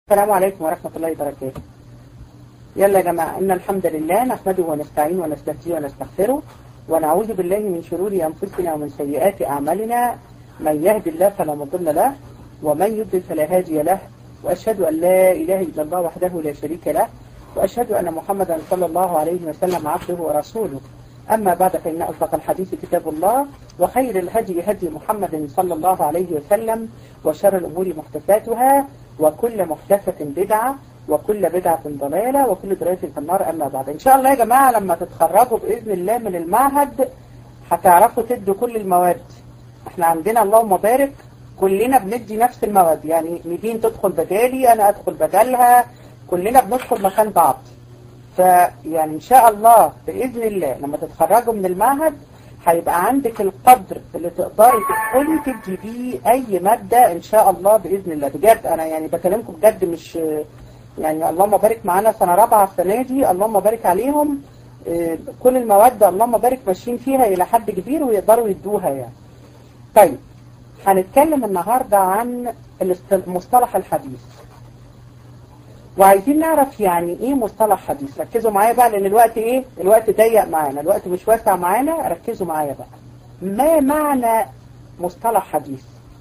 السلام عليكم ورحمة الله وبركاته يلا يا جماعة إن الحمد لله نحمده ونستعين ونستهديه ونستغفره ونعوذ بالله من شرور أنفسنا ومن سيئات أعمالنا من يهد الله فلا مضل له ومن يضلل فلا هادي له وأشهد أن لا إله إلا الله وحده لا شريك له وأشهد أن محمدا صلى الله عليه وسلم عبده ورسوله أما بعد فإن أصدق الحديث كتاب الله وخير الهدي هدي محمد صلى الله عليه وسلم وشر الأمور محدثاتها وكل محدثة بدعة وكل بدعة ضلالة وكل ضلالة في النار أما بعد إن شاء الله يا جماعة لما تتخرجوا بإذن الله من المعهد هتعرفوا تدوا كل المواد احنا عندنا اللهم بارك كلنا بندي نفس المواد يعني ميدين تدخل بدالي أنا أدخل بدلها كلنا بندخل مكان بعض فيعني إن شاء الله بإذن الله لما تتخرجوا من المعهد هيبقى عندك القدر اللي تقدري تدخلي تدي بيه أي مادة إن شاء الله بإذن الله بجد أنا يعني بكلمكم بجد مش يعني اللهم بارك معانا سنة رابعة السنة دي اللهم بارك عليهم كل المواد اللهم بارك ماشيين فيها إلى حد كبير ويقدروا يدوها يعني طيب هنتكلم النهاردة عن المصطلح الحديث وعايزين نعرف يعني ايه مصطلح حديث ركزوا معايا بقى لان الوقت ايه الوقت ضيق معانا الوقت مش واسع معانا ركزوا معايا بقى ما معنى مصطلح حديث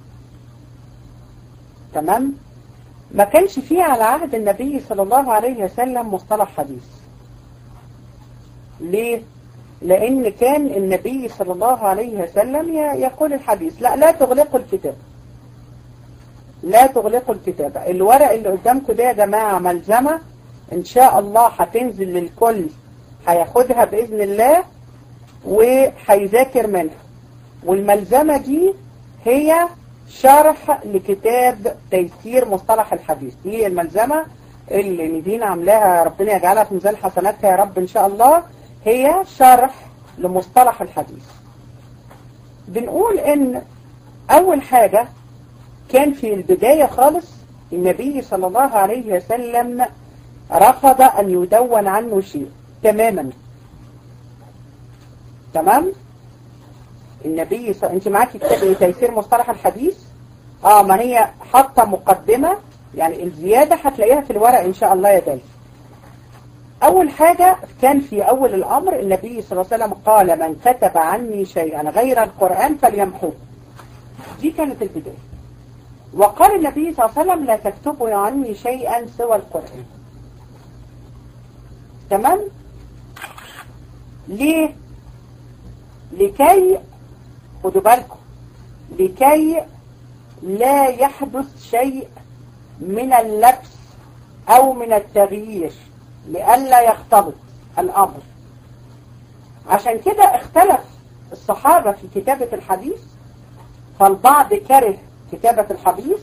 تمام ما كانش فيه على عهد النبي صلى الله عليه وسلم مصطلح حديث ليه لان كان النبي صلى الله عليه وسلم يقول الحديث لا لا تغلقوا الكتاب لا تغلقوا الكتاب الورق اللي قدامكم ده يا جماعة ملزمة ان شاء الله هتنزل للكل هياخدها بإذن الله وهيذاكر منها والملزمة دي هي شرح لكتاب تيسير مصطلح الحديث دي الملزمة اللي ندين عاملاها ربنا يجعلها في ميزان حسناتها يا رب ان شاء الله هي شرح لمصطلح الحديث بنقول ان اول حاجة كان في البداية خالص النبي صلى الله عليه وسلم رفض أن يدون عنه شيء تماما تمام النبي صلى انت معاكي كتاب تيسير مصطلح الحديث اه ما هي حاطه مقدمة يعني الزيادة هتلاقيها في الورق ان شاء الله يا دالي اول حاجة كان في اول الامر النبي صلى الله عليه وسلم قال من كتب عني شيئا غير القرآن فليمحوه دي كانت البداية وقال النبي صلى الله عليه وسلم لا تكتبوا عني شيئا سوى القرآن تمام ليه لكي خدوا بالكم لكي لا يحدث شيء من اللبس او من التغيير لئلا يختلط الامر عشان كده اختلف الصحابة في كتابة الحديث فالبعض كره كتابة الحديث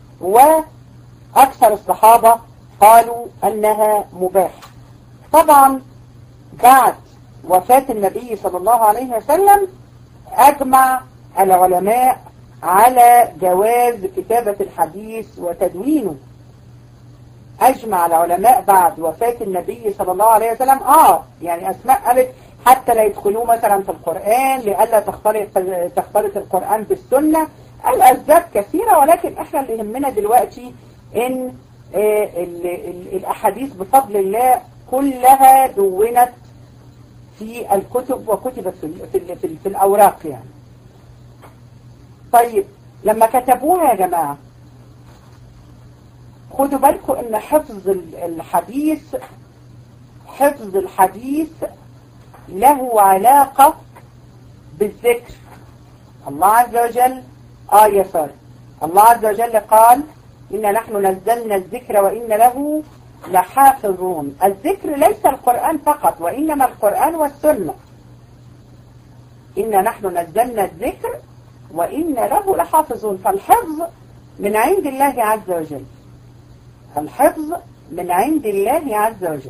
وأكثر الصحابة قالوا أنها مباح طبعا بعد وفاة النبي صلى الله عليه وسلم أجمع العلماء على جواز كتابة الحديث وتدوينه أجمع العلماء بعد وفاة النبي صلى الله عليه وسلم آه يعني أسماء قالت حتى لا يدخلوه مثلا في القرآن لئلا تختلط تختلط القرآن بالسنة الأسباب كثيرة ولكن احنا اللي يهمنا دلوقتي ان ال ال الأحاديث بفضل الله كلها دونت في الكتب وكتبت في, ال في, ال في, ال في الأوراق يعني طيب لما كتبوها يا جماعة خدوا بالكم ان حفظ الحديث حفظ الحديث له علاقة بالذكر الله عز وجل آه يا سارة الله عز وجل قال إن نحن نزلنا الذكر وإن له لحافظون الذكر ليس القرآن فقط وإنما القرآن والسنة إن نحن نزلنا الذكر وإن له لحافظون فالحفظ من عند الله عز وجل الحفظ من عند الله عز وجل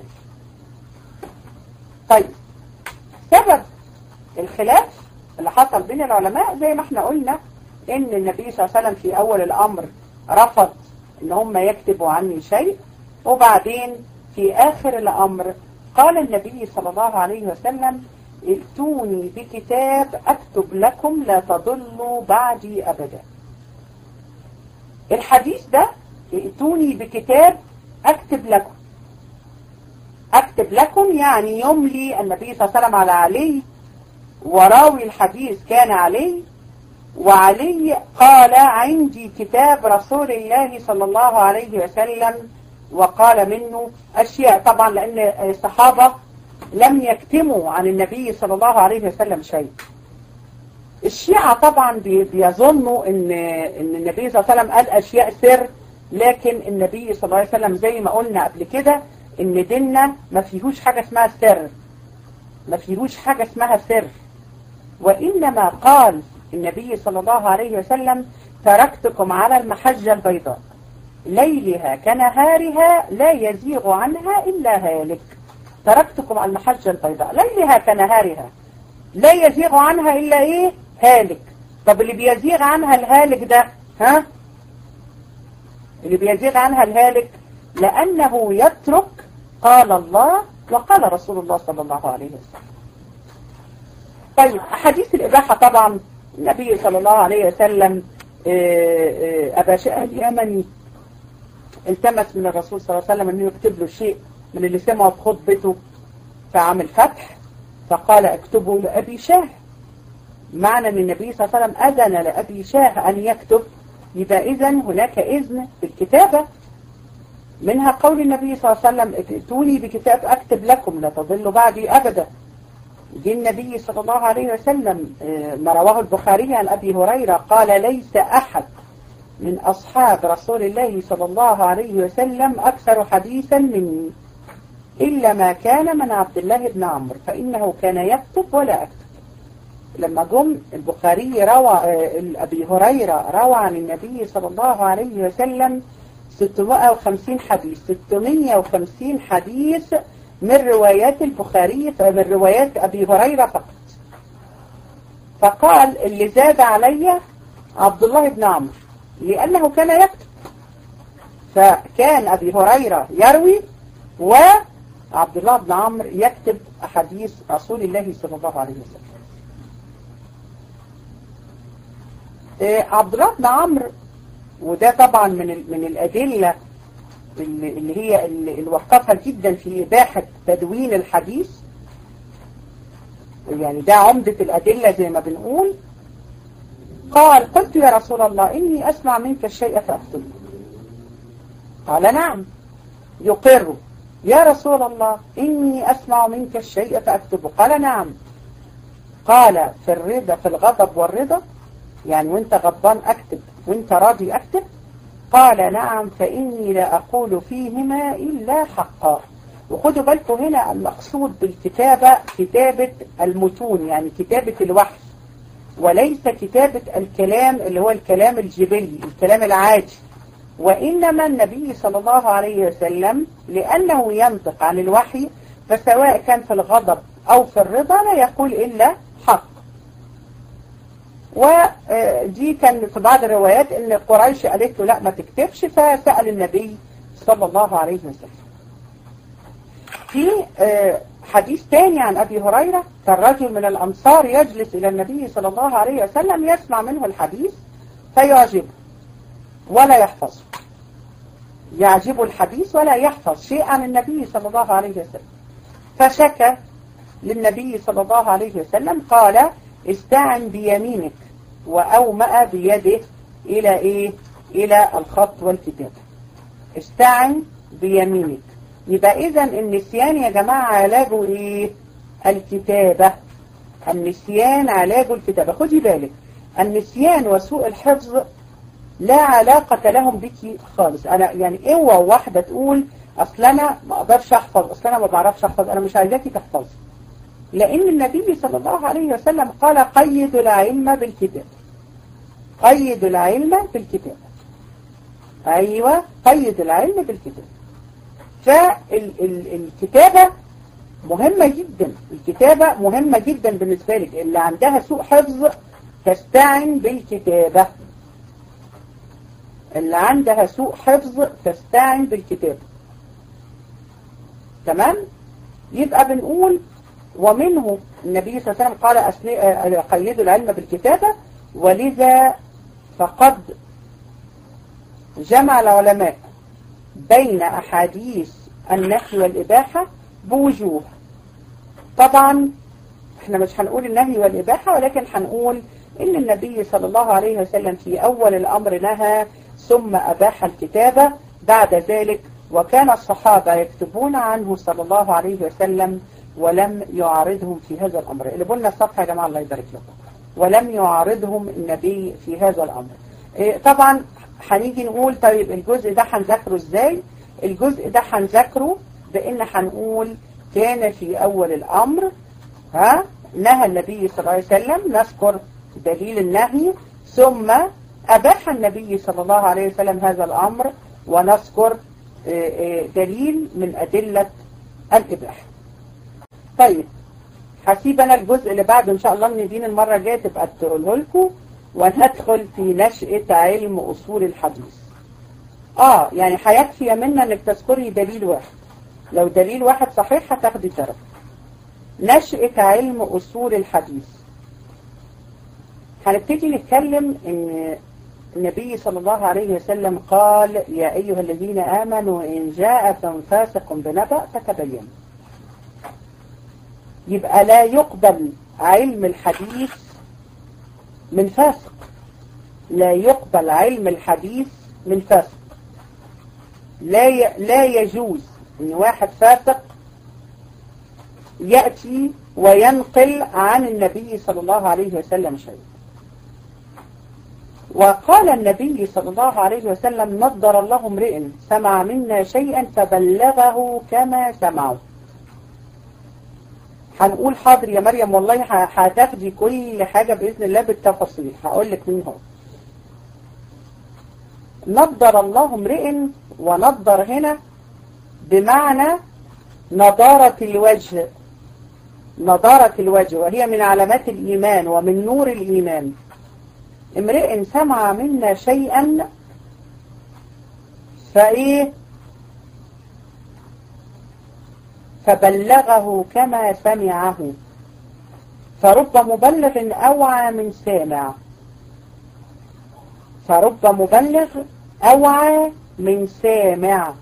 طيب سبب الخلاف اللي حصل بين العلماء زي ما احنا قلنا ان النبي صلى الله عليه وسلم في اول الامر رفض ان هم يكتبوا عني شيء وبعدين في اخر الامر قال النبي صلى الله عليه وسلم ائتوني بكتاب اكتب لكم لا تضلوا بعدي ابدا الحديث ده ائتوني بكتاب أكتب لكم أكتب لكم يعني يملي النبي صلى الله عليه وسلم على علي وراوي الحديث كان علي وعلي قال عندي كتاب رسول الله صلى الله عليه وسلم وقال منه أشياء طبعا لأن الصحابة لم يكتموا عن النبي صلى الله عليه وسلم شيء الشيعة طبعا بيظنوا ان ان النبي صلى الله عليه وسلم قال اشياء سر لكن النبي صلى الله عليه وسلم زي ما قلنا قبل كده ان ديننا ما فيهوش حاجة اسمها سر ما فيهوش حاجة اسمها سر وإنما قال النبي صلى الله عليه وسلم تركتكم على المحجة البيضاء ليلها كنهارها لا يزيغ عنها إلا هالك تركتكم على المحجة البيضاء ليلها كنهارها لا يزيغ عنها إلا إيه هالك طب اللي بيزيغ عنها الهالك ده ها اللي بيزيغ عنها الهالك لأنه يترك قال الله وقال رسول الله صلى الله عليه وسلم طيب حديث الإباحة طبعا النبي صلى الله عليه وسلم أبا شاء اليمني التمس من الرسول صلى الله عليه وسلم أنه يكتب له شيء من اللي سمعه في خطبته في عام الفتح فقال اكتبه لأبي شاه معنى أن النبي صلى الله عليه وسلم أذن لأبي شاه أن يكتب يبقى إذن هناك إذن في الكتابة منها قول النبي صلى الله عليه وسلم ائتوني بكتاب أكتب لكم لا تضلوا بعدي أبدا جه النبي صلى الله عليه وسلم ما رواه البخاري عن أبي هريرة قال ليس أحد من أصحاب رسول الله صلى الله عليه وسلم أكثر حديثا مني إلا ما كان من عبد الله بن عمرو فإنه كان يكتب ولا أكتب لما جم البخاري روى أبي هريرة روى عن النبي صلى الله عليه وسلم 650 حديث 650 حديث من روايات البخاري من روايات أبي هريرة فقط فقال اللي زاد علي عبد الله بن عمرو لأنه كان يكتب فكان أبي هريرة يروي وعبد الله بن عمرو يكتب أحاديث رسول الله صلى الله عليه وسلم عبد الله بن عمرو وده طبعا من من الأدلة اللي هي اللي وقفها جدا في إباحة تدوين الحديث يعني ده عمدة الأدلة زي ما بنقول قال قلت يا رسول الله إني أسمع منك الشيء فأكتبه قال نعم يقر يا رسول الله إني أسمع منك الشيء فأكتبه قال نعم قال في الرضا في الغضب والرضا يعني وانت غضبان أكتب وانت راضي أكتب قال نعم فإني لا أقول فيهما إلا حقا وخدوا بالكم هنا المقصود بالكتابة كتابة المتون يعني كتابة الوحي وليس كتابة الكلام اللي هو الكلام الجبلي الكلام العادي وإنما النبي صلى الله عليه وسلم لأنه ينطق عن الوحي فسواء كان في الغضب أو في الرضا لا يقول إلا حق ودي كان في بعض الروايات ان قريش قالت له لا ما تكتبش فسأل النبي صلى الله عليه وسلم في حديث تاني عن أبي هريرة كان رجل من الأنصار يجلس إلى النبي صلى الله عليه وسلم يسمع منه الحديث فيعجبه ولا يحفظه يعجبه الحديث ولا يحفظ شيء عن النبي صلى الله عليه وسلم فشكى للنبي صلى الله عليه وسلم قال استعن بيمينك وأومأ بيده إلى إيه إلى الخط والكتابة استعن بيمينك يبقى إذا النسيان يا جماعة علاجه إيه الكتابة النسيان علاجه الكتابة خدي بالك النسيان وسوء الحفظ لا علاقة لهم بك خالص أنا يعني اوعى واحدة تقول أصل أنا ما أقدرش أحفظ أصل أنا ما بعرفش أحفظ أنا مش عايزاكي تحفظي لأن النبي صلى الله عليه وسلم قال قيدوا العلم بالكتاب قيدوا العلم بالكتاب أيوة قيدوا العلم بالكتاب فالكتابة مهمة جدا الكتابة مهمة جدا بالنسبة لك اللي عندها سوء حفظ تستعن بالكتابة اللي عندها سوء حفظ تستعن بالكتابة تمام يبقى بنقول ومنه النبي صلى الله عليه وسلم قال قيدوا العلم بالكتابة ولذا فقد جمع العلماء بين أحاديث النفي والإباحة بوجوه طبعا احنا مش هنقول النهي والإباحة ولكن هنقول إن النبي صلى الله عليه وسلم في أول الأمر نهى ثم أباح الكتابة بعد ذلك وكان الصحابة يكتبون عنه صلى الله عليه وسلم ولم يعارضهم في هذا الأمر اللي قلنا الصفحة يا جماعة الله يبارك لكم ولم يعارضهم النبي في هذا الأمر إيه طبعا هنيجي نقول طيب الجزء ده هنذاكره ازاي الجزء ده هنذاكره بان هنقول كان في اول الامر ها نهى النبي صلى الله عليه وسلم نذكر دليل النهي ثم اباح النبي صلى الله عليه وسلم هذا الامر ونذكر دليل من ادلة الاباحة طيب هسيب انا الجزء اللي بعده ان شاء الله من دين المرة الجاية تبقى تقوله لكم وندخل في نشأة علم أصول الحديث آه يعني هيكفي منا إنك تذكري دليل واحد لو دليل واحد صحيح هتاخدي درجة نشأة علم أصول الحديث هنبتدي نتكلم إن النبي صلى الله عليه وسلم قال يا أيها الذين آمنوا إن جاءكم فاسق بنبأ فتبينوا يبقى لا يقبل علم الحديث من فاسق لا يقبل علم الحديث من فاسق لا ي... لا يجوز ان واحد فاسق يأتي وينقل عن النبي صلى الله عليه وسلم شيء وقال النبي صلى الله عليه وسلم نضر الله امرئ سمع منا شيئا فبلغه كما سمعه هنقول حاضر يا مريم والله هتاخدي كل حاجة بإذن الله بالتفاصيل هقول لك مين هو نضر الله امرئ ونضر هنا بمعنى نضارة الوجه نضارة الوجه وهي من علامات الإيمان ومن نور الإيمان امرئ سمع منا شيئا فإيه فبلغه كما سمعه فرب مبلغ أوعى من سامع فرب مبلغ أوعى من سامع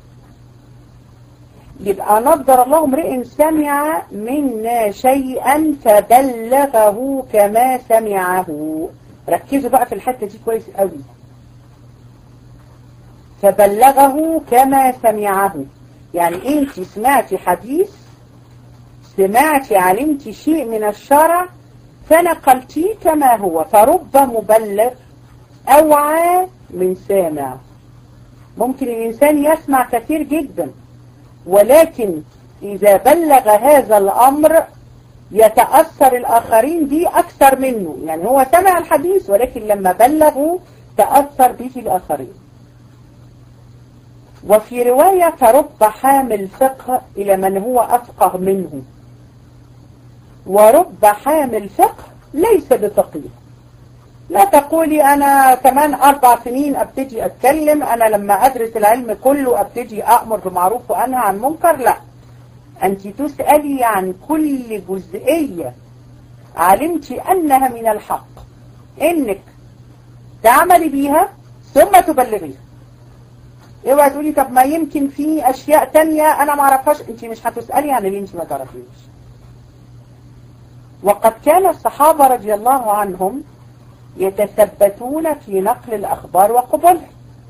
يبقى نضر الله امرئ سمع منا شيئا فبلغه كما سمعه ركزوا بقى في الحتة دي كويس قوي فبلغه كما سمعه يعني انت سمعتي حديث سمعتي علمتي شيء من الشرع فنقلتيه كما هو فرب مبلغ أوعى من سامع ممكن الإنسان يسمع كثير جدا ولكن إذا بلغ هذا الأمر يتأثر الآخرين به أكثر منه يعني هو سمع الحديث ولكن لما بلغوا تأثر به الآخرين وفي رواية فرب حامل فقه إلى من هو أفقه منه ورب حامل فقه ليس بفقيه لا تقولي أنا كمان أربع سنين أبتدي أتكلم أنا لما أدرس العلم كله أبتدي أأمر بمعروف وأنهى عن منكر لا أنت تسألي عن كل جزئية علمت أنها من الحق إنك تعملي بيها ثم تبلغيها اوعى تقولي طب ما يمكن في أشياء تانية أنا ما أعرفهاش أنت مش هتسألي عن اللي أنت ما تعرفيش وقد كان الصحابة رضي الله عنهم يتثبتون في نقل الأخبار وقبولها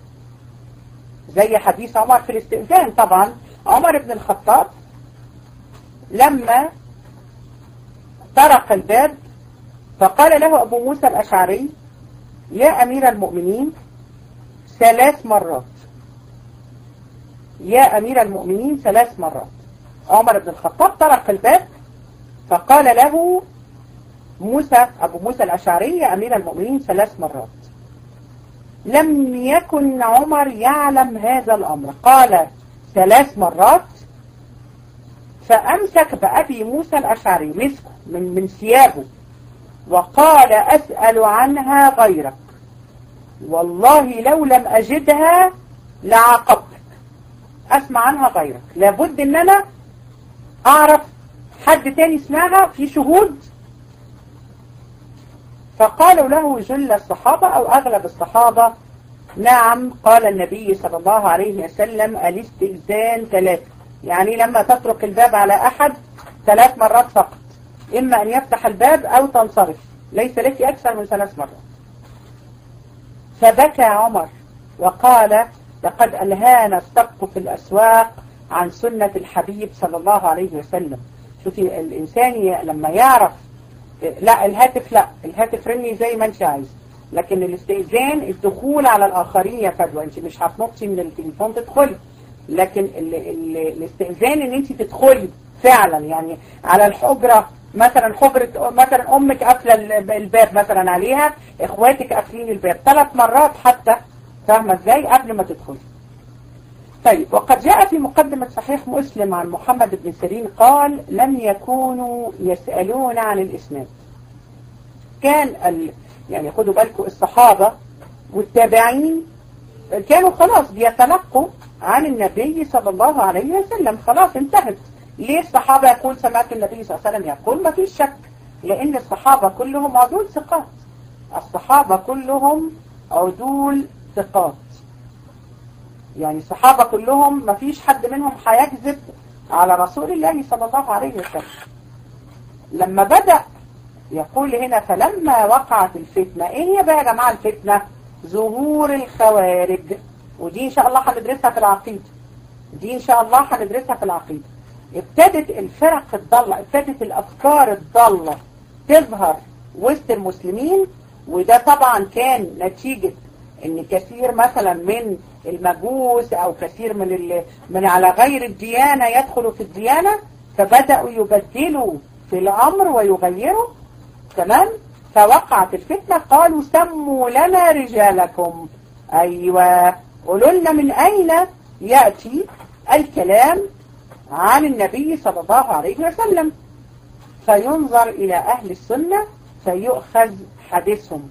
زي حديث عمر في الاستئذان طبعا عمر بن الخطاب لما طرق الباب فقال له أبو موسى الأشعري يا أمير المؤمنين ثلاث مرات يا أمير المؤمنين ثلاث مرات عمر بن الخطاب طرق الباب فقال له موسى أبو موسى الأشعري يا أمير المؤمنين ثلاث مرات لم يكن عمر يعلم هذا الأمر قال ثلاث مرات فأمسك بأبي موسى الأشعري مسكه من, من ثيابه وقال أسأل عنها غيرك والله لو لم أجدها لعاقبتك أسمع عنها غيرك لابد أن أنا أعرف حد تاني سمعها في شهود فقالوا له جل الصحابة أو أغلب الصحابة نعم قال النبي صلى الله عليه وسلم الاستئذان ثلاثة يعني لما تترك الباب على أحد ثلاث مرات فقط إما أن يفتح الباب أو تنصرف ليس لك أكثر من ثلاث مرات فبكى عمر وقال لقد ألهانا السبق في الأسواق عن سنة الحبيب صلى الله عليه وسلم شوفي الإنسان لما يعرف لا الهاتف لا الهاتف رني زي ما انت عايز لكن الاستئذان الدخول على الآخرين يا فدوى انت مش هتنطي من التليفون تدخلي لكن ال ال الاستئذان ان انت تدخلي فعلا يعني على الحجرة مثلا حجرة مثلا امك قافله الباب مثلا عليها اخواتك قافلين الباب ثلاث مرات حتى فاهمه ازاي قبل ما تدخلي طيب وقد جاء في مقدمة صحيح مسلم عن محمد بن سيرين قال لم يكونوا يسألون عن الإسناد كان ال... يعني خدوا بالكم الصحابة والتابعين كانوا خلاص بيتلقوا عن النبي صلى الله عليه وسلم خلاص انتهت ليه الصحابة يقول سمعت النبي صلى الله عليه وسلم يقول ما فيش شك لأن الصحابة كلهم عدول ثقات الصحابة كلهم عدول ثقات يعني الصحابة كلهم ما فيش حد منهم هيكذب على رسول الله صلى الله عليه وسلم لما بدأ يقول هنا فلما وقعت الفتنة ايه هي بقى يا جماعة الفتنة ظهور الخوارج ودي ان شاء الله هندرسها في العقيدة دي ان شاء الله هندرسها في العقيدة ابتدت الفرق الضالة ابتدت الافكار الضالة تظهر وسط المسلمين وده طبعا كان نتيجة ان كثير مثلا من المجوس او كثير من ال... من على غير الديانة يدخلوا في الديانة فبدأوا يبدلوا في الامر ويغيروا تمام فوقعت الفتنة قالوا سموا لنا رجالكم ايوه قولوا لنا من اين يأتي الكلام عن النبي صلى الله عليه وسلم فينظر الى اهل السنة فيؤخذ حديثهم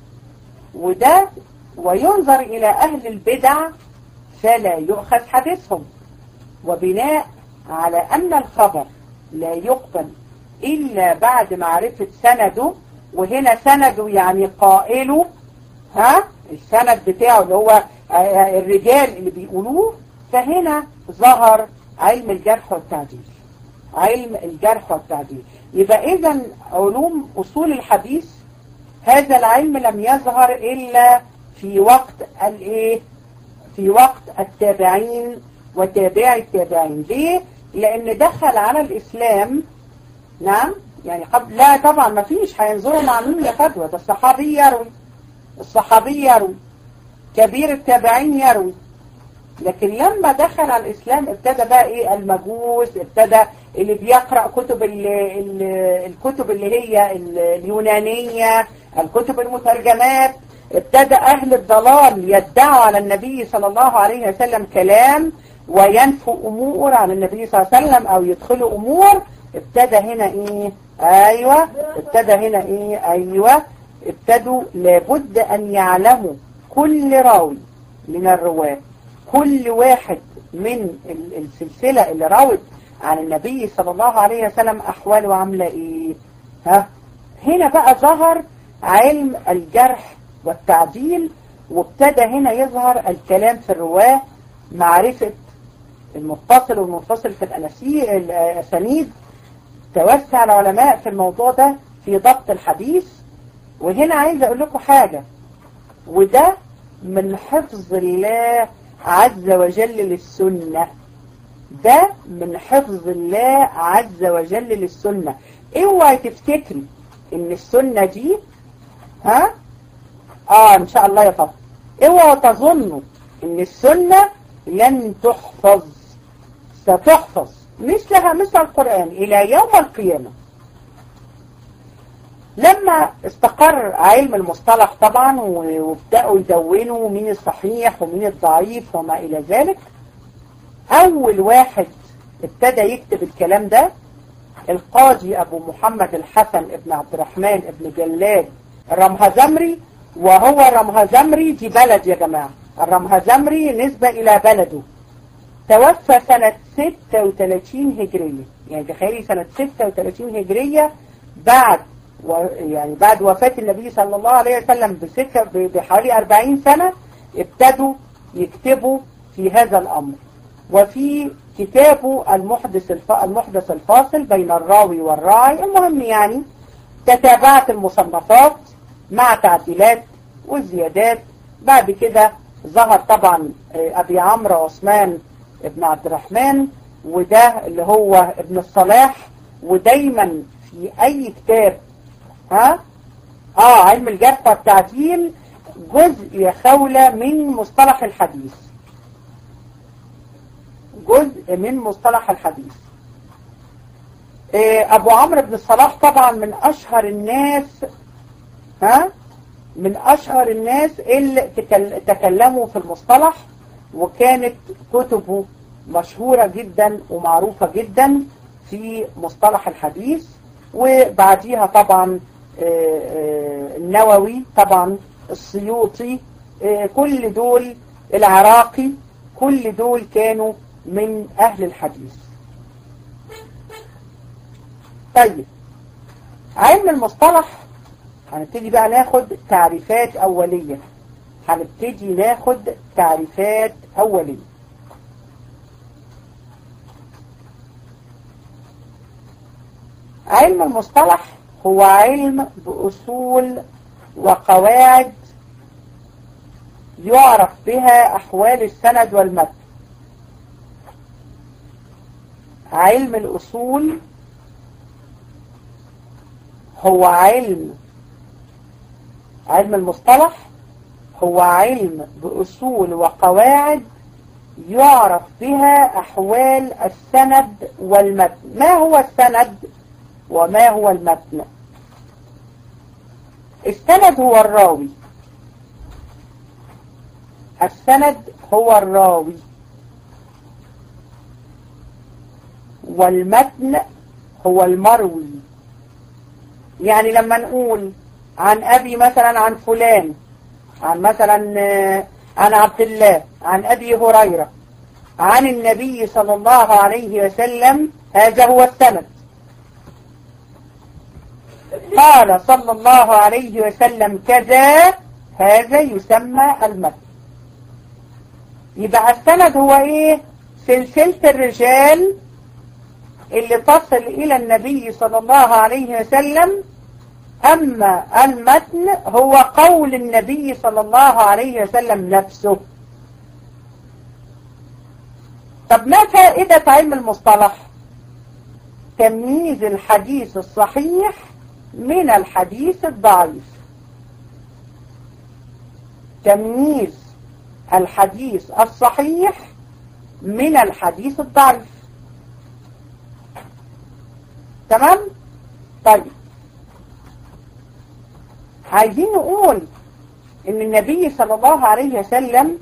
وده وينظر إلى أهل البدع فلا يؤخذ حديثهم وبناء على أن الخبر لا يقبل إلا بعد معرفة سنده وهنا سنده يعني قائله ها السند بتاعه اللي هو الرجال اللي بيقولوه فهنا ظهر علم الجرح والتعديل علم الجرح والتعديل يبقى إذا علوم أصول الحديث هذا العلم لم يظهر إلا في وقت الايه في وقت التابعين وتابعي التابعين ليه لان دخل على الاسلام نعم يعني قبل لا طبعا ما فيش هينظروا مع مين يا فتوى ده الصحابي يروي الصحابي يروي كبير التابعين يروي لكن لما دخل على الاسلام ابتدى بقى ايه المجوس ابتدى اللي بيقرأ كتب ال ال الكتب اللي هي اليونانية الكتب المترجمات ابتدى أهل الضلال يدعوا على النبي صلى الله عليه وسلم كلام وينفوا أمور عن النبي صلى الله عليه وسلم أو يدخلوا أمور ابتدى هنا إيه أيوة ابتدى هنا إيه أيوة ابتدوا لابد أن يعلموا كل راوي من الرواة كل واحد من السلسلة اللي راوت عن النبي صلى الله عليه وسلم أحواله عاملة إيه ها هنا بقى ظهر علم الجرح والتعديل وابتدى هنا يظهر الكلام في الرواة معرفة المتصل والمنفصل في الأسانيد توسع العلماء في الموضوع ده في ضبط الحديث وهنا عايز أقول لكم حاجة وده من حفظ الله عز وجل للسنة ده من حفظ الله عز وجل للسنة اوعي تفتكري ان السنة دي ها اه ان شاء الله يا فضل اوعوا تظنوا ان السنة لن تحفظ ستحفظ مثلها مثل القرآن الى يوم القيامة لما استقر علم المصطلح طبعا وابدأوا يدونوا مين الصحيح ومين الضعيف وما الى ذلك اول واحد ابتدى يكتب الكلام ده القاضي ابو محمد الحسن ابن عبد الرحمن ابن جلاد الرمهزمري وهو الرمهزمري دي بلد يا جماعة الرمهزمري نسبة الى بلده توفى سنة 36 هجرية يعني تخيلي سنة 36 هجرية بعد و يعني بعد وفاة النبي صلى الله عليه وسلم بستة بحوالي 40 سنة ابتدوا يكتبوا في هذا الأمر وفي كتابه المحدث الف... المحدث الفاصل بين الراوي والراعي المهم يعني تتابعت المصنفات مع تعديلات والزيادات بعد كده ظهر طبعا أبي عمرو عثمان ابن عبد الرحمن وده اللي هو ابن الصلاح ودايما في أي كتاب ها اه علم الجرح والتعديل جزء يا خولة من مصطلح الحديث جزء من مصطلح الحديث ابو عمرو بن الصلاح طبعا من اشهر الناس ها من اشهر الناس اللي تكلموا في المصطلح وكانت كتبه مشهورة جدا ومعروفة جدا في مصطلح الحديث وبعديها طبعا النووي طبعا السيوطي كل دول العراقي كل دول كانوا من أهل الحديث طيب علم المصطلح هنبتدي بقى ناخد تعريفات أولية هنبتدي ناخد تعريفات أولية علم المصطلح هو علم بأصول وقواعد يعرف بها أحوال السند والمتن علم الأصول هو علم علم المصطلح هو علم بأصول وقواعد يعرف بها أحوال السند والمتن ما هو السند وما هو المتن السند هو الراوي السند هو الراوي والمتن هو المروي يعني لما نقول عن أبي مثلا عن فلان عن مثلا عن عبد الله عن أبي هريرة عن النبي صلى الله عليه وسلم هذا هو السند قال صلى الله عليه وسلم كذا هذا يسمى المتن يبقى السند هو ايه سلسلة الرجال اللي تصل الى النبي صلى الله عليه وسلم اما المتن هو قول النبي صلى الله عليه وسلم نفسه طب ما فائدة علم المصطلح تمييز الحديث الصحيح من الحديث الضعيف تمييز الحديث الصحيح من الحديث الضعيف تمام طيب عايزين نقول ان النبي صلى الله عليه وسلم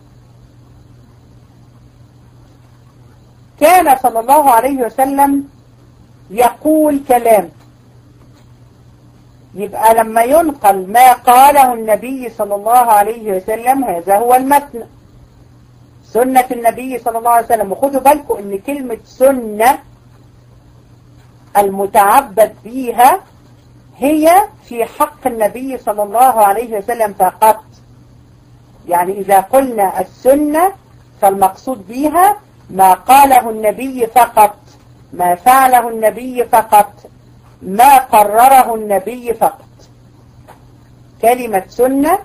كان صلى الله عليه وسلم يقول كلام يبقى لما ينقل ما قاله النبي صلى الله عليه وسلم هذا هو المتن سنة النبي صلى الله عليه وسلم وخدوا بالكم ان كلمة سنة المتعبد بيها هي في حق النبي صلى الله عليه وسلم فقط يعني إذا قلنا السنة فالمقصود بها ما قاله النبي فقط ما فعله النبي فقط ما قرره النبي فقط كلمة سنة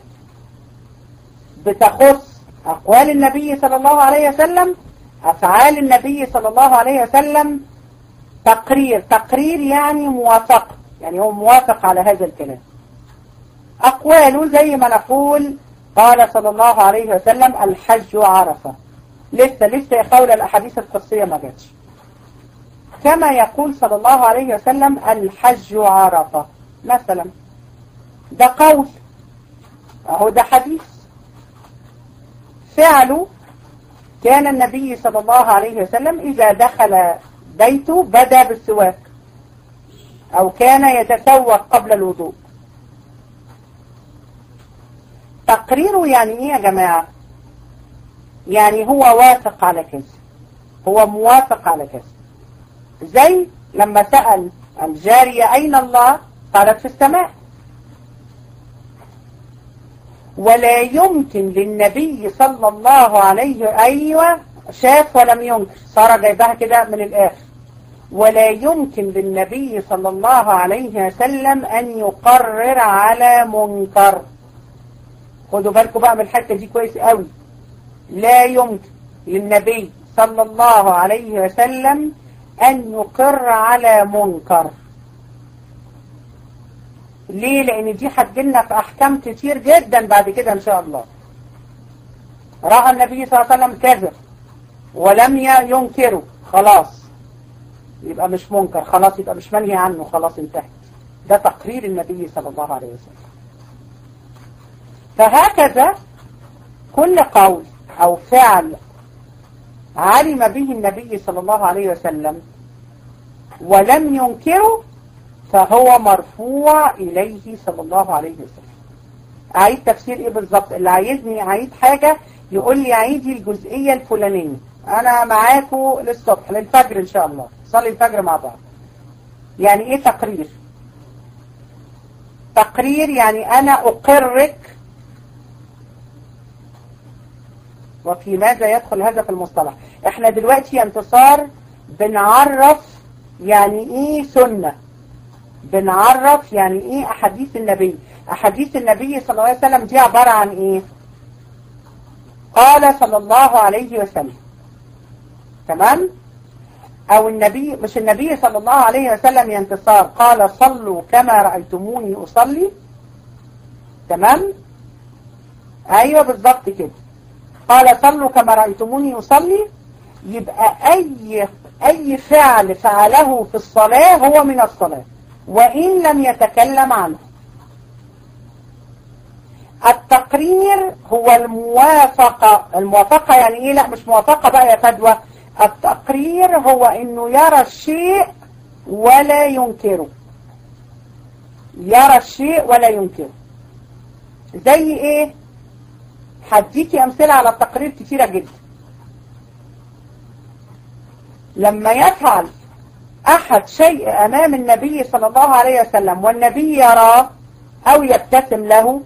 بتخص أقوال النبي صلى الله عليه وسلم أفعال النبي صلى الله عليه وسلم تقرير تقرير يعني موافقة يعني هو موافق على هذا الكلام أقواله زي ما نقول قال صلى الله عليه وسلم الحج عرفة لسه لسه يا خولة الأحاديث القدسية ما جاتش كما يقول صلى الله عليه وسلم الحج عرفة مثلا ده قول اهو ده حديث فعله كان النبي صلى الله عليه وسلم إذا دخل بيته بدأ بالسواك أو كان يتسوق قبل الوضوء تقريره يعني إيه يا جماعة يعني هو وافق على كذا هو موافق على كذا زي لما سأل الجارية أين الله قالت في السماء ولا يمكن للنبي صلى الله عليه أيوة شاف ولم ينكر سارة جايبها كده من الآخر ولا يمكن للنبي صلى الله عليه وسلم أن يقرر على منكر خدوا بالكم بقى من الحتة دي كويس قوي لا يمكن للنبي صلى الله عليه وسلم أن يقر على منكر ليه لأن دي هتجيلنا في أحكام كتير جدا بعد كده إن شاء الله رأى النبي صلى الله عليه وسلم كذا ولم ينكره خلاص يبقى مش منكر خلاص يبقى مش منهي عنه خلاص انتهت ده تقرير النبي صلى الله عليه وسلم فهكذا كل قول أو فعل علم به النبي صلى الله عليه وسلم ولم ينكره فهو مرفوع إليه صلى الله عليه وسلم أعيد تفسير إيه بالظبط اللي عايزني أعيد حاجة يقول لي عيدي الجزئية الفلانية أنا معاكم للصبح للفجر إن شاء الله صلي الفجر مع بعض يعني إيه تقرير تقرير يعني أنا أقرك وفي ماذا يدخل هذا في المصطلح احنا دلوقتي يا انتصار بنعرف يعني ايه سنة بنعرف يعني ايه احاديث النبي احاديث النبي صلى الله عليه وسلم دي عبارة عن ايه قال صلى الله عليه وسلم تمام او النبي مش النبي صلى الله عليه وسلم يا انتصار قال صلوا كما رأيتموني اصلي تمام ايوه بالظبط كده قال صلوا كما رأيتموني أصلي يبقى أي أي فعل فعله في الصلاة هو من الصلاة وإن لم يتكلم عنه التقرير هو الموافقة الموافقة يعني إيه لا مش موافقة بقى يا فدوى التقرير هو إنه يرى الشيء ولا ينكره يرى الشيء ولا ينكره زي إيه هديكي أمثلة على التقرير كتيرة جدا لما يفعل أحد شيء أمام النبي صلى الله عليه وسلم والنبي يراه أو يبتسم له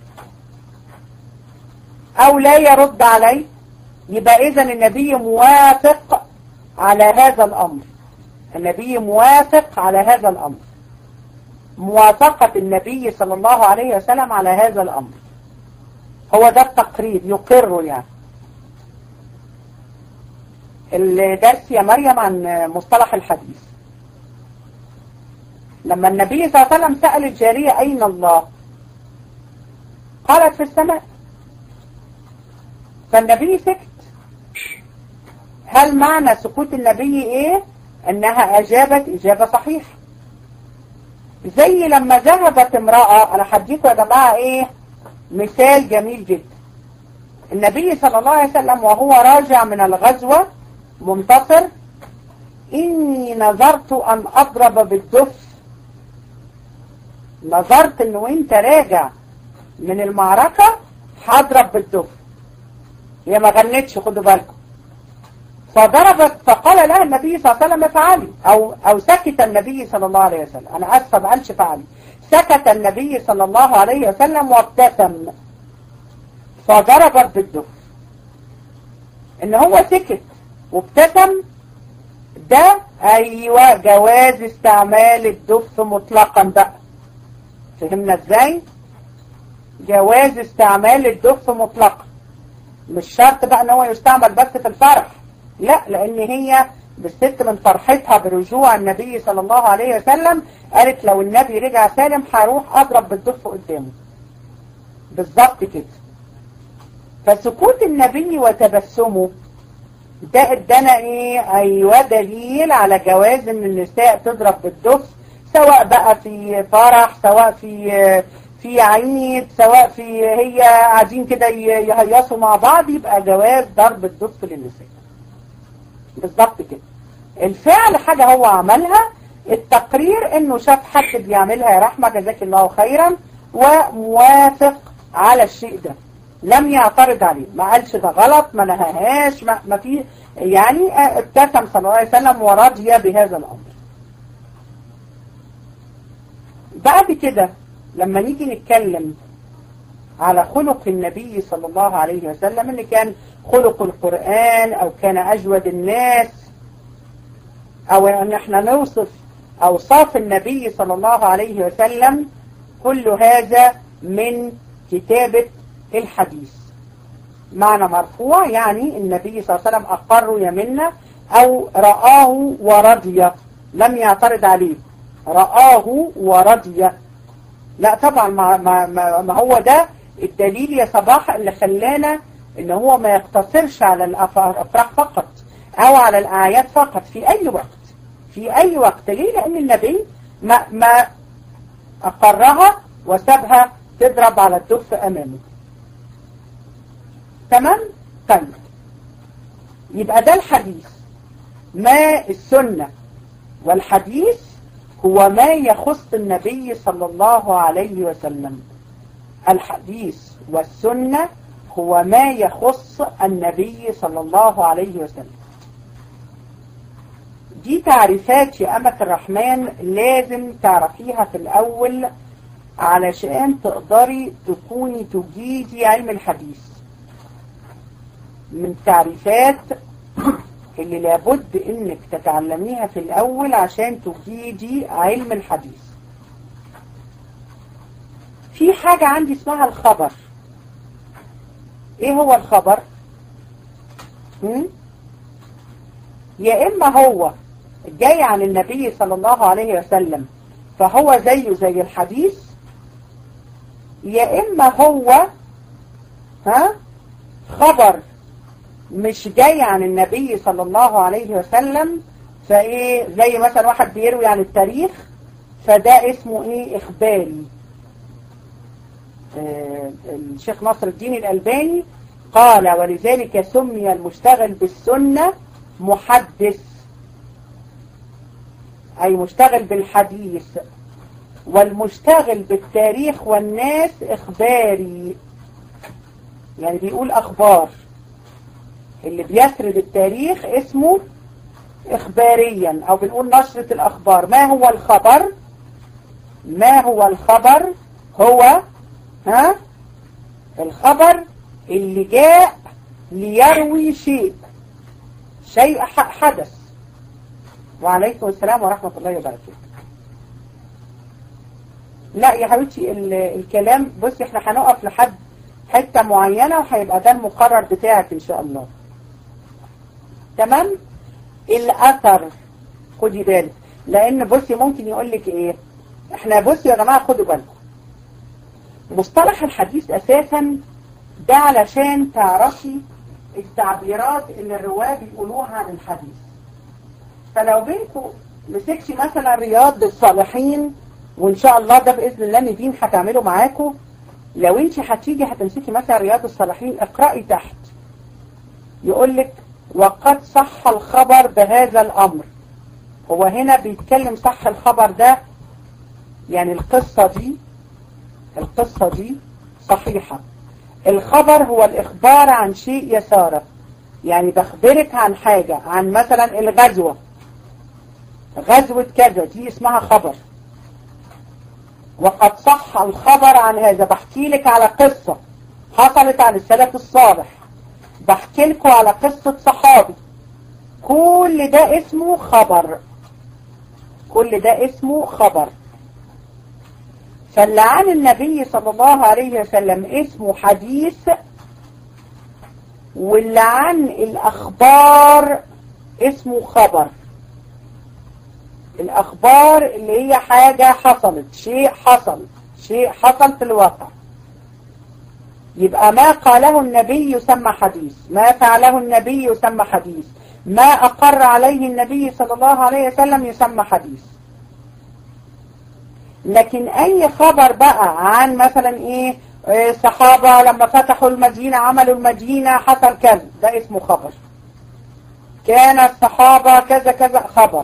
أو لا يرد عليه يبقى إذا النبي موافق على هذا الأمر النبي موافق على هذا الأمر موافقة النبي صلى الله عليه وسلم على هذا الأمر هو ده التقرير يقر يعني الدرس يا مريم عن مصطلح الحديث لما النبي صلى الله عليه وسلم سأل الجارية أين الله قالت في السماء فالنبي سكت هل معنى سكوت النبي ايه انها اجابت اجابة صحيحة زي لما ذهبت امرأة انا هديكم يا جماعة ايه مثال جميل جدا النبي صلى الله عليه وسلم وهو راجع من الغزوة منتصر إني نظرت أن أضرب بالدف نظرت أنه أنت راجع من المعركة هضرب بالدف هي ما غنتش خدوا بالكم فضربت فقال لها النبي صلى الله عليه وسلم افعلي أو, أو سكت النبي صلى الله عليه وسلم أنا أسفة ما قالش فعلي سكت النبي صلى الله عليه وسلم وابتسم فضربت بالدف ان هو سكت وابتسم ده ايوه جواز استعمال الدف مطلقا بقى فهمنا ازاي جواز استعمال الدف مطلقا مش شرط بقى ان هو يستعمل بس في الفرح لا لان هي بالست من فرحتها برجوع النبي صلى الله عليه وسلم قالت لو النبي رجع سالم هروح اضرب بالدف قدامه بالظبط كده فسكوت النبي وتبسمه ده ادانا ايه ايوه دليل على جواز ان النساء تضرب بالدف سواء بقى في فرح سواء في في عيد سواء في هي قاعدين كده يهيصوا مع بعض يبقى جواز ضرب الدف للنساء بالظبط كده الفعل حاجة هو عملها التقرير انه شاف حد بيعملها يا رحمة جزاك الله خيرا وموافق على الشيء ده لم يعترض عليه ما قالش ده غلط ما نهاهاش ما, ما في يعني ابتسم صلى الله عليه وسلم ورضي بهذا الامر بعد كده لما نيجي نتكلم على خلق النبي صلى الله عليه وسلم اللي كان خلق القرآن أو كان أجود الناس أو أن احنا نوصف أوصاف النبي صلى الله عليه وسلم كل هذا من كتابة الحديث معنى مرفوع يعني النبي صلى الله عليه وسلم أقر يمنا أو رآه ورضي لم يعترض عليه رآه ورضي لا طبعا ما, ما, ما, ما هو ده الدليل يا صباح اللي خلانا ان هو ما يقتصرش على الافراح فقط او على الاعياد فقط في اي وقت في اي وقت ليه لان النبي ما, ما اقرها وسابها تضرب على الدف امامه تمام طيب يبقى ده الحديث ما السنة والحديث هو ما يخص النبي صلى الله عليه وسلم الحديث والسنة هو ما يخص النبي صلى الله عليه وسلم دي تعريفات يا أمة الرحمن لازم تعرفيها في الأول علشان تقدري تكوني تجيدي علم الحديث من تعريفات اللي لابد انك تتعلميها في الاول عشان تجيدي علم الحديث في حاجة عندي اسمها الخبر ايه هو الخبر هم؟ يا اما هو جاي عن النبي صلى الله عليه وسلم فهو زيه زي الحديث يا اما هو ها خبر مش جاي عن النبي صلى الله عليه وسلم فايه زي مثلا واحد بيروي عن التاريخ فده اسمه ايه اخباري آه الشيخ نصر الدين الألباني قال ولذلك سمي المشتغل بالسنة محدث أي مشتغل بالحديث والمشتغل بالتاريخ والناس إخباري يعني بيقول أخبار اللي بيسرد التاريخ اسمه إخباريا أو بنقول نشرة الأخبار ما هو الخبر ما هو الخبر هو ها الخبر اللي جاء ليروي شيء شيء حدث وعليكم السلام ورحمة الله وبركاته لا يا حبيبتي الكلام بصي احنا هنقف لحد حتة معينة وهيبقى ده المقرر بتاعك ان شاء الله تمام الاثر خدي بالك لان بصي ممكن يقول لك ايه احنا بصي يا جماعة خدوا بالكم مصطلح الحديث اساسا ده علشان تعرفي التعبيرات اللي الرواه بيقولوها عن الحديث فلو بنتوا مسكتي مثلا رياض الصالحين وان شاء الله ده باذن الله نبين هتعمله معاكم لو انت هتيجي هتمسكي مثلا رياض الصالحين اقرأي تحت يقول لك وقد صح الخبر بهذا الامر هو هنا بيتكلم صح الخبر ده يعني القصة دي القصة دي صحيحة الخبر هو الإخبار عن شيء يساره يعني بخبرك عن حاجة عن مثلا الغزوة غزوة كذا دي اسمها خبر وقد صح الخبر عن هذا بحكي لك على قصة حصلت عن السلف الصالح بحكي لكم على قصة صحابي كل ده اسمه خبر كل ده اسمه خبر فاللي عن النبي صلى الله عليه وسلم اسمه حديث واللي عن الأخبار اسمه خبر الأخبار اللي هي حاجة حصلت شيء حصل شيء حصل في الواقع يبقى ما قاله النبي يسمى حديث ما فعله النبي يسمى حديث ما أقر عليه النبي صلى الله عليه وسلم يسمى حديث لكن أي خبر بقى عن مثلا إيه صحابة لما فتحوا المدينة عملوا المدينة حصل كذا ده اسمه خبر كان الصحابة كذا كذا خبر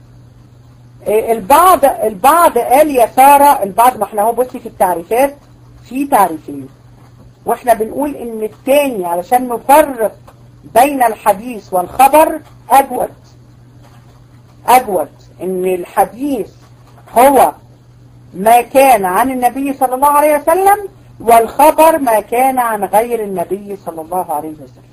البعض البعض قال يا سارة البعض ما احنا هو بصي في التعريفات في تعريفين واحنا بنقول ان التاني علشان نفرق بين الحديث والخبر اجود اجود ان الحديث هو ما كان عن النبي صلى الله عليه وسلم والخبر ما كان عن غير النبي صلى الله عليه وسلم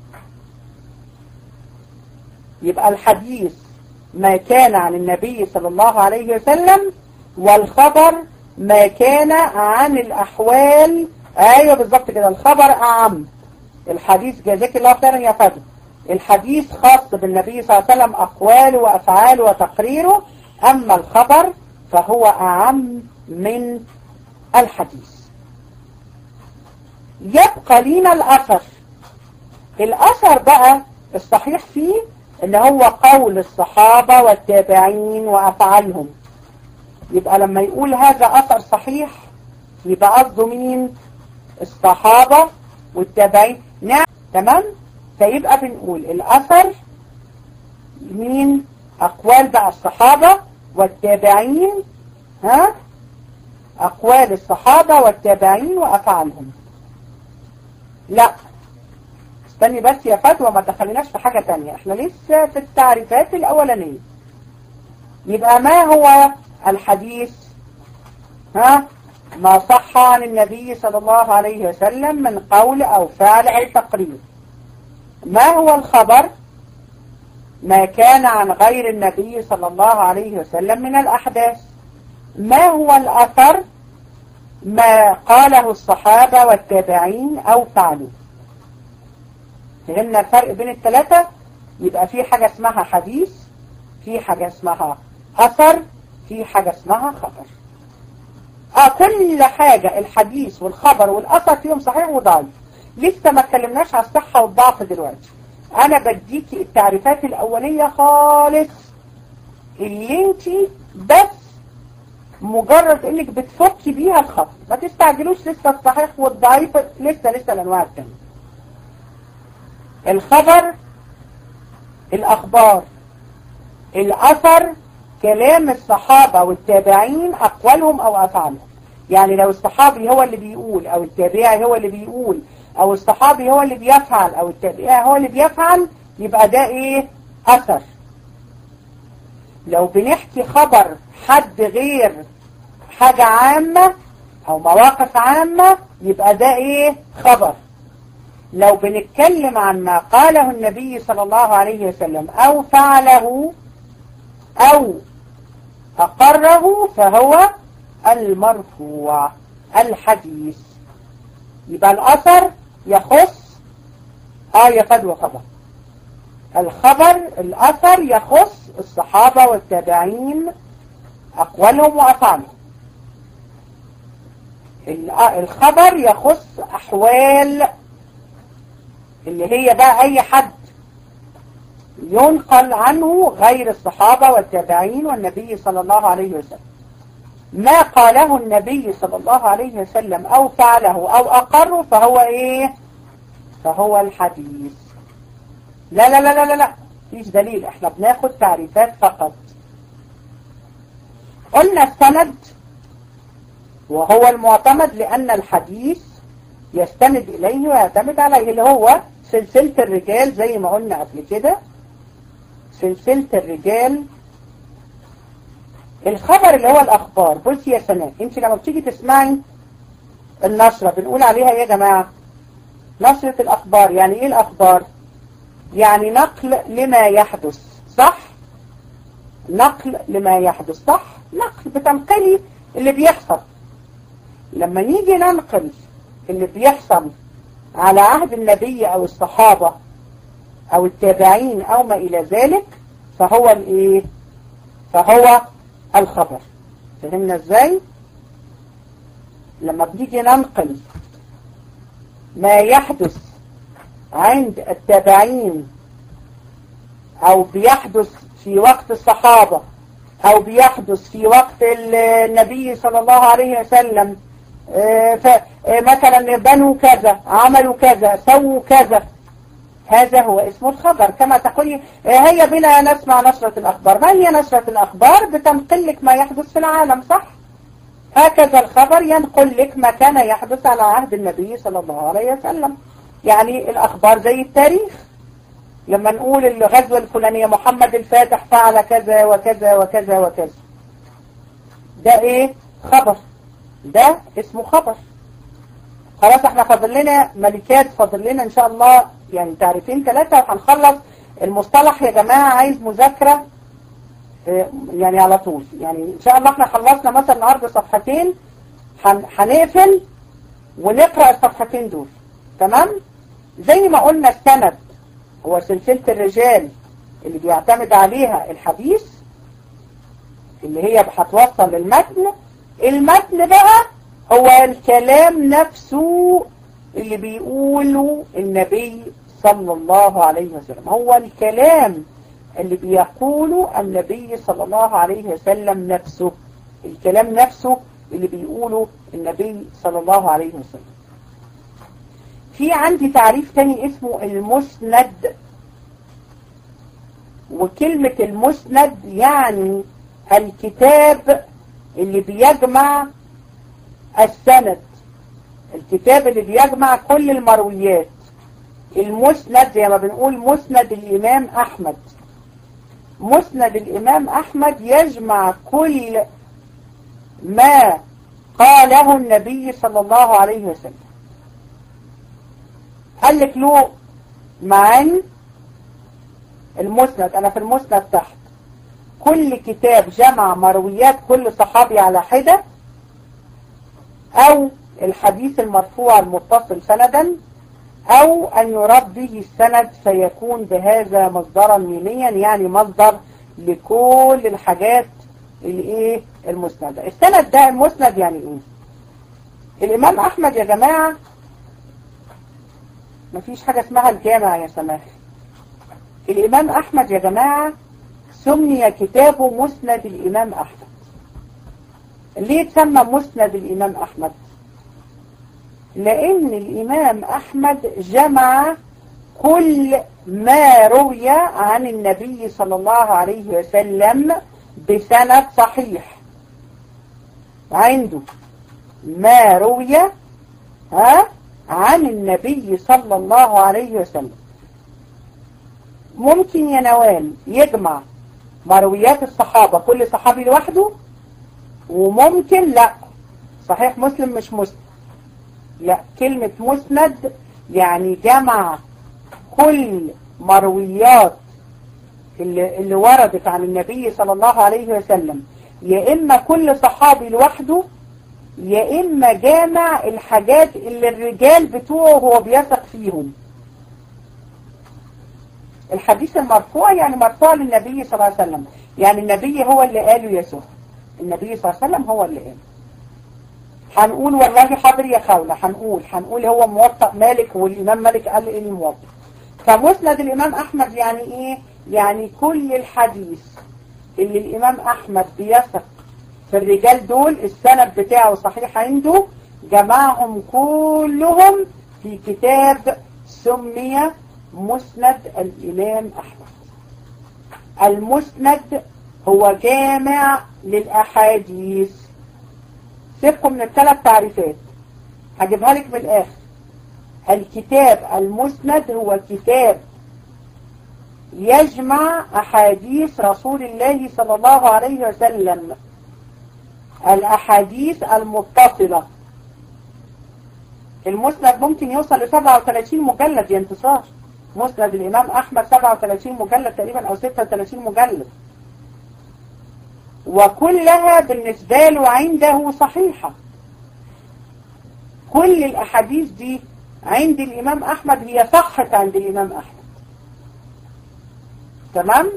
يبقى الحديث ما كان عن النبي صلى الله عليه وسلم والخبر ما كان عن الأحوال أيوة بالظبط كده الخبر أعم الحديث جزاك الله خيرا يا فندم الحديث خاص بالنبي صلى الله عليه وسلم أقواله وأفعاله وتقريره أما الخبر فهو أعم من الحديث يبقى لنا الأثر الأثر بقى الصحيح فيه ان هو قول الصحابة والتابعين وأفعالهم يبقى لما يقول هذا أثر صحيح يبقى قصده مين الصحابة والتابعين نعم تمام فيبقى بنقول الأثر مين أقوال بقى الصحابة والتابعين ها أقوال الصحابة والتابعين وأفعالهم لا استني بس يا فتوى ما تخليناش في حاجة تانية احنا لسه في التعريفات الأولانية يبقى ما هو الحديث ها ما صح عن النبي صلى الله عليه وسلم من قول أو فعل أو تقرير ما هو الخبر ما كان عن غير النبي صلى الله عليه وسلم من الأحداث ما هو الأثر ما قاله الصحابة والتابعين أو فعلوه فهمنا الفرق بين الثلاثة يبقى في حاجة اسمها حديث في حاجة اسمها أثر في حاجة اسمها خبر اه كل حاجة الحديث والخبر والأثر فيهم صحيح وضعيف لسه ما اتكلمناش على الصحة والضعف دلوقتي انا بديكي التعريفات الاولية خالص اللي انت بس مجرد انك بتفكي بيها الخط ما تستعجلوش لسه الصحيح والضعيف لسه لسه الانواع التانية الخبر الاخبار الاثر كلام الصحابة والتابعين اقوالهم او افعالهم يعني لو الصحابي هو اللي بيقول او التابعي هو اللي بيقول او الصحابي هو اللي بيفعل او التابعي هو اللي بيفعل يبقى ده ايه اثر لو بنحكي خبر حد غير حاجة عامة او مواقف عامة يبقى ده ايه خبر لو بنتكلم عن ما قاله النبي صلى الله عليه وسلم او فعله او اقره فهو المرفوع الحديث يبقى الاثر يخص اه يا فدوى خبر الخبر الاثر يخص الصحابة والتابعين اقوالهم وافعالهم الخبر يخص احوال اللي هي بقى اي حد ينقل عنه غير الصحابة والتابعين والنبي صلى الله عليه وسلم ما قاله النبي صلى الله عليه وسلم او فعله او اقره فهو ايه فهو الحديث لا لا لا لا لا لا فيش دليل احنا بناخد تعريفات فقط قلنا السند وهو المعتمد لان الحديث يستند اليه ويعتمد عليه اللي هو سلسلة الرجال زي ما قلنا قبل كده سلسلة الرجال الخبر اللي هو الأخبار بصي يا سناء انت لما بتيجي تسمعي النشرة بنقول عليها ايه يا جماعة نشرة الأخبار يعني ايه الأخبار يعني نقل لما يحدث صح نقل لما يحدث صح نقل بتنقلي اللي بيحصل لما نيجي ننقل اللي بيحصل على عهد النبي أو الصحابة أو التابعين أو ما إلى ذلك فهو الايه فهو الخبر فهمنا ازاي لما بنيجي ننقل ما يحدث عند التابعين او بيحدث في وقت الصحابة او بيحدث في وقت النبي صلى الله عليه وسلم مثلا بنوا كذا عملوا كذا سووا كذا هذا هو اسم الخبر كما تقولي هيا بنا نسمع نشرة الأخبار ما هي نشرة الأخبار بتنقل لك ما يحدث في العالم صح هكذا الخبر ينقل لك ما كان يحدث على عهد النبي صلى الله عليه وسلم يعني الأخبار زي التاريخ لما نقول الغزوة الفلانية محمد الفاتح فعل كذا وكذا وكذا وكذا ده ايه خبر ده اسمه خبر خلاص احنا فاضل لنا ملكات فاضل لنا ان شاء الله يعني تعريفين ثلاثة وهنخلص المصطلح يا جماعة عايز مذاكرة يعني على طول يعني ان شاء الله احنا خلصنا مثلا النهارده صفحتين هنقفل ونقرأ الصفحتين دول تمام زي ما قلنا السند هو سلسلة الرجال اللي بيعتمد عليها الحديث اللي هي هتوصل للمتن المتن بقى هو الكلام نفسه اللي بيقوله النبي صلى الله عليه وسلم هو الكلام اللي بيقوله النبي صلى الله عليه وسلم نفسه الكلام نفسه اللي بيقوله النبي صلى الله عليه وسلم في عندي تعريف تاني اسمه المسند وكلمة المسند يعني الكتاب اللي بيجمع السند الكتاب اللي بيجمع كل المرويات المسند زي ما بنقول مسند الإمام أحمد مسند الإمام أحمد يجمع كل ما قاله النبي صلى الله عليه وسلم قال لك له معاني المسند أنا في المسند تحت كل كتاب جمع مرويات كل صحابي على حدة أو الحديث المرفوع المتصل سندا أو أن يرد به السند فيكون بهذا مصدرا ميميا يعني مصدر لكل الحاجات اللي إيه المسندة السند ده المسند يعني إيه الإمام أحمد يا جماعة مفيش حاجة اسمها الجامع يا سماح الإمام أحمد يا جماعة سمي كتابه مسند الإمام أحمد ليه تسمى مسند الإمام أحمد لأن الإمام أحمد جمع كل ما روي عن النبي صلى الله عليه وسلم بسند صحيح عنده ما روي ها عن النبي صلى الله عليه وسلم ممكن يا نوال يجمع مرويات الصحابة كل صحابي لوحده وممكن لا صحيح مسلم مش مسلم لا كلمة مسند يعني جمع كل مرويات اللي, اللي وردت عن النبي صلى الله عليه وسلم يا إما كل صحابي لوحده يا إما جامع الحاجات اللي الرجال بتوعه هو بيثق فيهم الحديث المرفوع يعني مرفوع للنبي صلى الله عليه وسلم يعني النبي هو اللي قاله يسوع النبي صلى الله عليه وسلم هو اللي قاله هنقول والله حاضر يا خولة هنقول هنقول هو موطأ مالك والإمام مالك قال إيه الموطأ فمسند الإمام أحمد يعني إيه يعني كل الحديث اللي الإمام أحمد بيثق في الرجال دول السند بتاعه صحيح عنده جمعهم كلهم في كتاب سمي مسند الإمام أحمد المسند هو جامع للأحاديث سيبكم من الثلاث تعريفات هجيبها لك من الآخر الكتاب المسند هو كتاب يجمع أحاديث رسول الله صلى الله عليه وسلم الأحاديث المتصلة المسند ممكن يوصل ل 37 مجلد يا انتصار مسند الإمام أحمد 37 مجلد تقريبا أو 36 مجلد وكلها بالنسبة له عنده صحيحة كل الأحاديث دي عند الإمام أحمد هي صحت عند الإمام أحمد تمام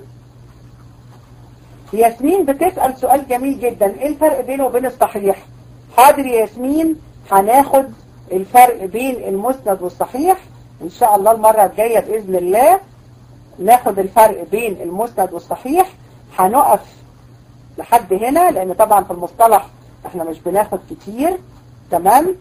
ياسمين بتسأل سؤال جميل جدا ايه الفرق بينه وبين الصحيح حاضر يا ياسمين هناخد الفرق بين المسند والصحيح ان شاء الله المرة الجاية بإذن الله ناخد الفرق بين المسند والصحيح هنقف لحد هنا لان طبعا في المصطلح احنا مش بناخد كتير تمام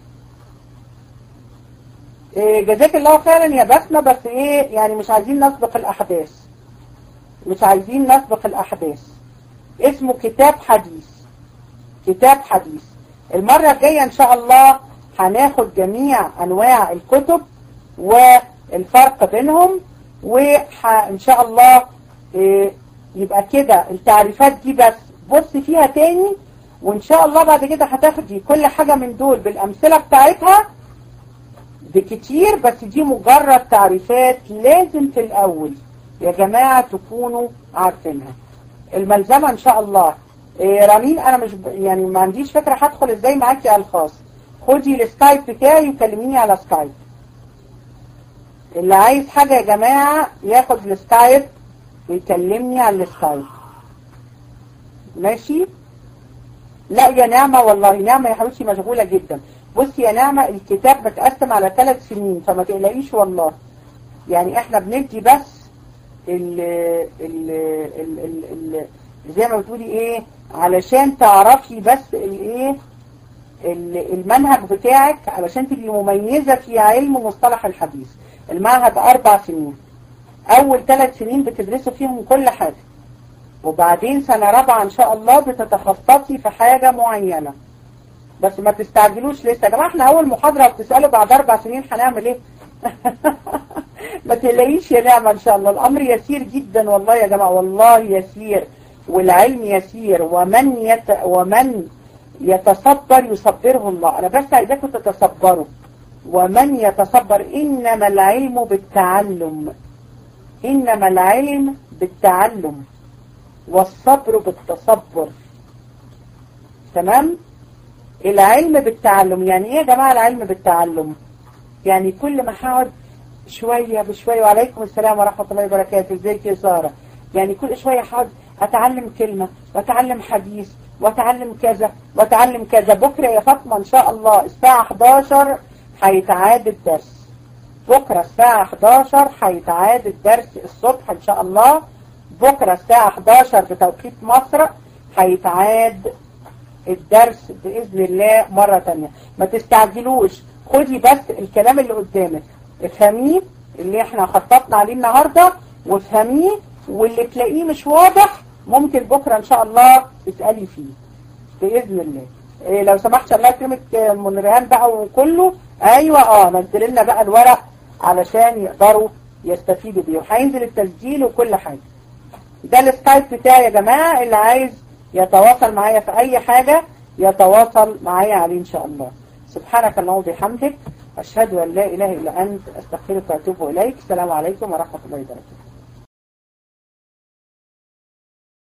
إيه جزاك الله خيرا يا بسمة بس ايه يعني مش عايزين نسبق الاحداث مش عايزين نسبق الاحداث اسمه كتاب حديث كتاب حديث المرة الجاية ان شاء الله هناخد جميع انواع الكتب والفرق بينهم وان شاء الله إيه يبقى كده التعريفات دي بس بص فيها تاني وان شاء الله بعد كده هتاخدي كل حاجة من دول بالامثلة بتاعتها بكتير بس دي مجرد تعريفات لازم في الأول يا جماعة تكونوا عارفينها الملزمة إن شاء الله إيه رامين أنا مش ب... يعني ما عنديش فكرة هدخل إزاي معاكي على الخاص خدي السكايب بتاعي وكلميني على سكايب اللي عايز حاجة يا جماعة ياخد السكايب ويكلمني على السكايب ماشي لا يا نعمة والله نعمة يا حبيبتي مشغولة جدا بصي يا نعمة الكتاب متقسم على ثلاث سنين فما تقلقيش والله يعني احنا بندي بس ال ال ال ال ال زي ما بتقولي ايه علشان تعرفي بس الايه المنهج بتاعك علشان تبقي مميزة في علم مصطلح الحديث المعهد أربع سنين أول ثلاث سنين بتدرسوا فيهم كل حاجة وبعدين سنة رابعة إن شاء الله بتتخصصي في حاجة معينة بس ما تستعجلوش لسه يا جماعة احنا أول محاضرة بتسألوا بعد أربع سنين هنعمل إيه؟ ما تلاقيش يا نعمة إن شاء الله الأمر يسير جدا والله يا جماعة والله يسير والعلم يسير ومن يت ومن يتصبر يصبره الله أنا بس عايزاكم تتصبروا ومن يتصبر إنما العلم بالتعلم إنما العلم بالتعلم والصبر بالتصبر تمام العلم بالتعلم يعني ايه يا جماعة العلم بالتعلم يعني كل ما هقعد شوية بشوية وعليكم السلام ورحمة الله وبركاته ازيك يا سارة يعني كل شوية هقعد اتعلم كلمة واتعلم حديث واتعلم كذا واتعلم كذا بكرة يا فاطمة ان شاء الله الساعة 11 هيتعاد الدرس بكرة الساعة 11 هيتعاد الدرس الصبح ان شاء الله بكرة الساعة 11 بتوقيت مصر هيتعاد الدرس بإذن الله مرة تانية ما تستعجلوش خدي بس الكلام اللي قدامك افهميه اللي احنا خططنا عليه النهاردة وافهميه واللي تلاقيه مش واضح ممكن بكرة ان شاء الله تسألي فيه بإذن الله إيه لو سمحت الله يكرمك منرهان بقى وكله ايوه اه نزل لنا بقى الورق علشان يقدروا يستفيدوا بيه وهينزل التسجيل وكل حاجة ده السكايب بتاعي يا جماعة اللي عايز يتواصل معايا في اي حاجة يتواصل معايا عليه ان شاء الله سبحانك اللهم وبحمدك اشهد ان لا اله الا انت استغفرك واتوب اليك السلام عليكم ورحمة الله وبركاته